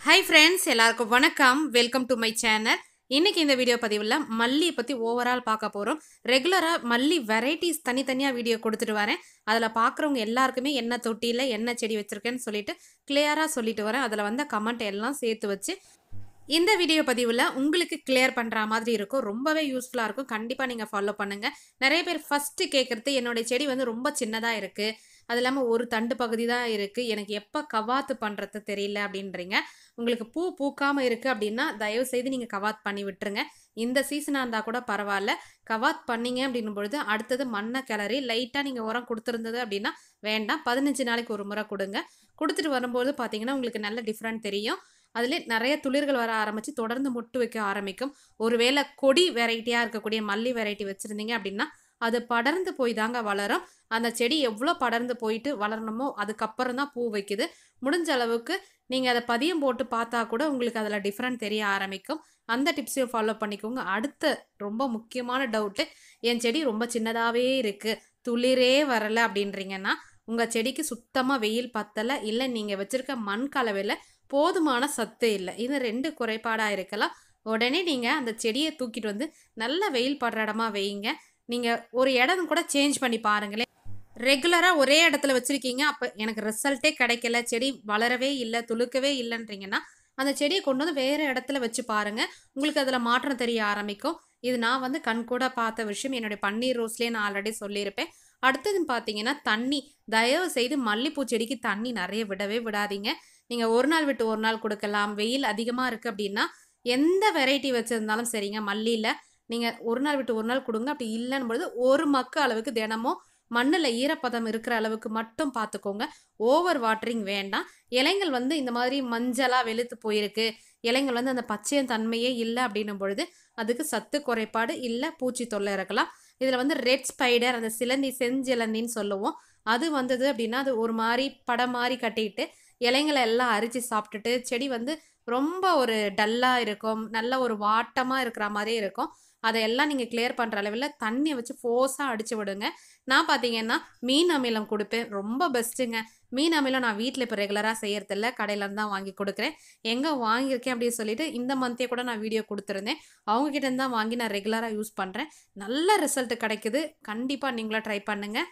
hi friends எல்லாருக்கும் வணக்கம் welcome to my channel இன்னைக்கு இந்த வீடியோ பதிவில் மல்லியை பற்றி ஓவரால் பார்க்க போகிறோம் ரெகுலராக மல்லி வெரைட்டிஸ் தனித்தனியாக வீடியோ கொடுத்துட்டு வரேன் அதில் பார்க்குறவங்க எல்லாருக்குமே என்ன தொட்டியில் என்ன செடி வச்சுருக்கேன்னு சொல்லிட்டு கிளியராக சொல்லிட்டு வரேன் அதில் வந்த கமெண்ட் எல்லாம் சேர்த்து வச்சு இந்த வீடியோ பதிவில் உங்களுக்கு கிளியர் பண்ணுற மாதிரி இருக்கும் ரொம்பவே யூஸ்ஃபுல்லாக இருக்கும் கண்டிப்பாக நீங்கள் ஃபாலோ பண்ணுங்கள் நிறைய பேர் ஃபஸ்ட்டு கேட்குறது என்னுடைய செடி வந்து ரொம்ப சின்னதாக இருக்குது அது இல்லாமல் ஒரு தண்டு பகுதி தான் இருக்குது எனக்கு எப்போ கவாத்து பண்ணுறது தெரியல அப்படின்றீங்க உங்களுக்கு பூ பூக்காமல் இருக்குது அப்படின்னா தயவு செய்து நீங்கள் கவாத் பண்ணி விட்டுருங்க இந்த சீசனாக இருந்தால் கூட பரவாயில்ல கவாத் பண்ணீங்க அப்படின்னும் பொழுது அடுத்தது மண்ணை கிளறி லைட்டாக நீங்கள் உரம் கொடுத்துருந்தது அப்படின்னா வேண்டாம் பதினஞ்சு நாளைக்கு ஒரு முறை கொடுங்க கொடுத்துட்டு வரும்போது பார்த்தீங்கன்னா உங்களுக்கு நல்ல டிஃப்ரெண்ட் தெரியும் அதிலே நிறைய துளிர்கள் வர ஆரம்பித்து தொடர்ந்து மொட்டு வைக்க ஆரம்பிக்கும் ஒருவேளை கொடி வெரைட்டியாக இருக்கக்கூடிய மல்லி வெரைட்டி வச்சுருந்தீங்க அப்படின்னா அது படர்ந்து போய் தாங்க வளரும் அந்த செடி எவ்வளோ படர்ந்து போயிட்டு வளரணுமோ அதுக்கப்புறம் தான் பூ வைக்குது முடிஞ்ச அளவுக்கு நீங்கள் அதை பதியம் போட்டு பார்த்தா கூட உங்களுக்கு அதில் டிஃப்ரெண்ட் தெரிய ஆரம்பிக்கும் அந்த டிப்ஸையும் ஃபாலோ பண்ணிக்கோங்க அடுத்த ரொம்ப முக்கியமான டவுட்டு என் செடி ரொம்ப சின்னதாகவே இருக்குது துளிரே வரலை அப்படின்றீங்கன்னா உங்கள் செடிக்கு சுத்தமாக வெயில் பத்தலை இல்லை நீங்கள் வச்சுருக்க மண் கலவையில் போதுமான சத்து இல்லை இது ரெண்டு குறைபாடாக இருக்கலாம் உடனே நீங்கள் அந்த செடியை தூக்கிட்டு வந்து நல்ல வெயில் படுற இடமா வைங்க நீங்கள் ஒரு இடம் கூட சேஞ்ச் பண்ணி பாருங்களேன் ரெகுலராக ஒரே இடத்துல வச்சுருக்கீங்க அப்போ எனக்கு ரிசல்ட்டே கிடைக்கல செடி வளரவே இல்லை துளுக்கவே இல்லைன்றீங்கன்னா அந்த செடியை கொண்டு வந்து வேறு இடத்துல வச்சு பாருங்கள் உங்களுக்கு அதில் மாற்றம் தெரிய ஆரம்பிக்கும் இது நான் வந்து கண்கூட பார்த்த விஷயம் என்னுடைய பன்னீர் ரோஸ்லேயே நான் ஆல்ரெடி சொல்லியிருப்பேன் அடுத்ததுன்னு பார்த்தீங்கன்னா தண்ணி தயவு செய்து மல்லிப்பூ செடிக்கு தண்ணி நிறைய விடவே விடாதீங்க நீங்கள் ஒரு நாள் விட்டு ஒரு நாள் கொடுக்கலாம் வெயில் அதிகமாக இருக்குது அப்படின்னா எந்த வெரைட்டி வச்சுருந்தாலும் சரிங்க மல்லியில் நீங்கள் ஒரு நாள் விட்டு ஒரு நாள் கொடுங்க அப்படி இல்லைன்னு பொழுது ஒரு மக்கு அளவுக்கு தினமும் மண்ணில் ஈரப்பதம் இருக்கிற அளவுக்கு மட்டும் பார்த்துக்கோங்க ஓவர் வாட்டரிங் வேண்டாம் இலைங்கள் வந்து இந்த மாதிரி மஞ்சளாக வெளுத்து போயிருக்கு இலைங்கள் வந்து அந்த பச்சையம் தன்மையே இல்லை அப்படின்னும் பொழுது அதுக்கு சத்து குறைபாடு இல்லை பூச்சி தொல்லை இருக்கலாம் இதில் வந்து ரெட் ஸ்பைடர் அந்த சிலந்தி செஞ்சிலந்தின்னு சொல்லுவோம் அது வந்தது அப்படின்னா அது ஒரு மாதிரி படம் மாதிரி கட்டிட்டு இலைங்களை எல்லாம் அரிச்சு சாப்பிட்டுட்டு செடி வந்து ரொம்ப ஒரு டல்லாக இருக்கும் நல்ல ஒரு வாட்டமாக இருக்கிற மாதிரி இருக்கும் அதையெல்லாம் நீங்கள் கிளியர் பண்ணுற அளவில் தண்ணியை வச்சு ஃபோர்ஸாக அடித்து விடுங்க நான் பார்த்தீங்கன்னா மீன் அமிலம் கொடுப்பேன் ரொம்ப பெஸ்ட்டுங்க மீன் அமிலம் நான் வீட்டில் இப்போ ரெகுலராக செய்யறதில்ல கடையிலேருந்து தான் வாங்கி கொடுக்குறேன் எங்கே வாங்கியிருக்கேன் அப்படின்னு சொல்லிட்டு இந்த மந்த்தே கூட நான் வீடியோ கொடுத்துருந்தேன் அவங்கக்கிட்ட தான் வாங்கி நான் ரெகுலராக யூஸ் பண்ணுறேன் நல்ல ரிசல்ட் கிடைக்குது கண்டிப்பாக நீங்களும் ட்ரை பண்ணுங்கள்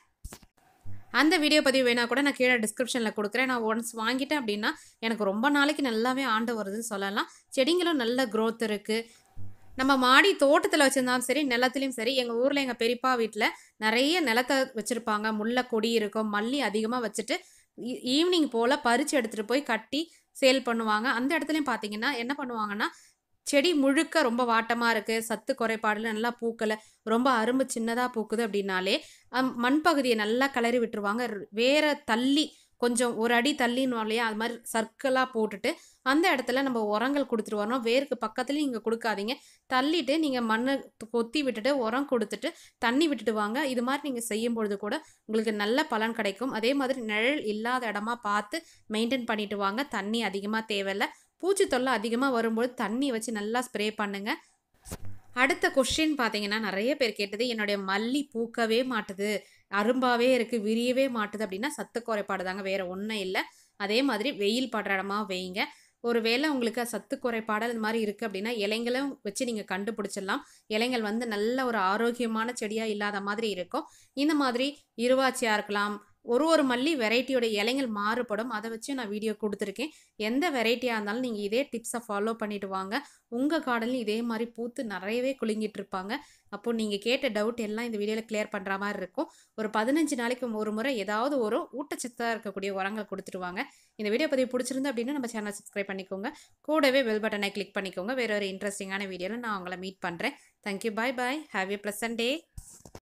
அந்த வீடியோ பதிவு வேணால் கூட நான் கீழே டிஸ்கிரிப்ஷனில் கொடுக்குறேன் நான் ஒன்ஸ் வாங்கிட்டேன் அப்படின்னா எனக்கு ரொம்ப நாளைக்கு நல்லாவே ஆண்டு வருதுன்னு சொல்லலாம் செடிங்களும் நல்ல க்ரோத் இருக்குது நம்ம மாடி தோட்டத்தில் வச்சுருந்தாலும் சரி நிலத்துலையும் சரி எங்கள் ஊரில் எங்கள் பெரியப்பா வீட்டில் நிறைய நிலத்தை வச்சுருப்பாங்க முல்லை கொடி இருக்கும் மல்லி அதிகமாக வச்சுட்டு ஈவினிங் போல் பறித்து எடுத்துகிட்டு போய் கட்டி சேல் பண்ணுவாங்க அந்த இடத்துலையும் பார்த்தீங்கன்னா என்ன பண்ணுவாங்கன்னா செடி முழுக்க ரொம்ப வாட்டமாக இருக்குது சத்து குறைபாடில் நல்லா பூக்கலை ரொம்ப அரும்பு சின்னதாக பூக்குது அப்படின்னாலே மண் பகுதியை நல்லா கிளறி விட்டுருவாங்க வேறு தள்ளி கொஞ்சம் ஒரு அடி தள்ளின்னு இல்லையா அது மாதிரி சர்க்கிளாக போட்டுட்டு அந்த இடத்துல நம்ம உரங்கள் கொடுத்துட்டு வரணும் வேருக்கு பக்கத்துலேயும் நீங்கள் கொடுக்காதீங்க தள்ளிட்டு நீங்கள் மண்ணை கொத்தி விட்டுட்டு உரம் கொடுத்துட்டு தண்ணி விட்டுட்டு வாங்க இது மாதிரி நீங்கள் செய்யும் பொழுது கூட உங்களுக்கு நல்ல பலன் கிடைக்கும் அதே மாதிரி நிழல் இல்லாத இடமா பார்த்து மெயின்டைன் பண்ணிட்டு வாங்க தண்ணி அதிகமாக தேவையில்லை பூச்சி தொல்லை அதிகமாக வரும்போது தண்ணி வச்சு நல்லா ஸ்ப்ரே பண்ணுங்கள் அடுத்த கொஷின் பார்த்தீங்கன்னா நிறைய பேர் கேட்டது என்னுடைய மல்லி பூக்கவே மாட்டுது அரும்பாவே இருக்குது விரியவே மாட்டுது அப்படின்னா சத்து குறைபாடு தாங்க வேறு ஒன்றும் இல்லை அதே மாதிரி வெயில் படுற இடமா வைங்க ஒரு வேளை உங்களுக்கு சத்து குறைபாடு இது மாதிரி இருக்குது அப்படின்னா இலைங்களும் வச்சு நீங்கள் கண்டுபிடிச்சிடலாம் இலைங்கள் வந்து நல்ல ஒரு ஆரோக்கியமான செடியாக இல்லாத மாதிரி இருக்கும் இந்த மாதிரி இருவாச்சியாக இருக்கலாம் ஒரு ஒரு மல்லி வெரைட்டியோட இலைங்கள் மாறுபடும் அதை வச்சு நான் வீடியோ கொடுத்துருக்கேன் எந்த வெரைட்டியாக இருந்தாலும் நீங்கள் இதே டிப்ஸை ஃபாலோ பண்ணிட்டு வாங்க உங்கள் கார்டன்லையும் இதே மாதிரி பூத்து நிறையவே குலுங்கிட்டு இருப்பாங்க அப்போ நீங்கள் கேட்ட டவுட் எல்லாம் இந்த வீடியோவில் கிளியர் பண்ணுற மாதிரி இருக்கும் ஒரு பதினஞ்சு நாளைக்கு ஒரு முறை ஏதாவது ஒரு ஊட்டச்சத்தாக இருக்கக்கூடிய உரங்கள் கொடுத்துருவாங்க இந்த வீடியோ பதிவு பிடிச்சிருந்து அப்படின்னா நம்ம சேனல் சப்ஸ்கிரைப் பண்ணிக்கோங்க கூடவே பெல் பட்டனை கிளிக் பண்ணிக்கோங்க வேறு ஒரு இன்ட்ரெஸ்டிங்கான வீடியோவில் நான் உங்களை மீட் பண்ணுறேன் thank you bye bye have a pleasant day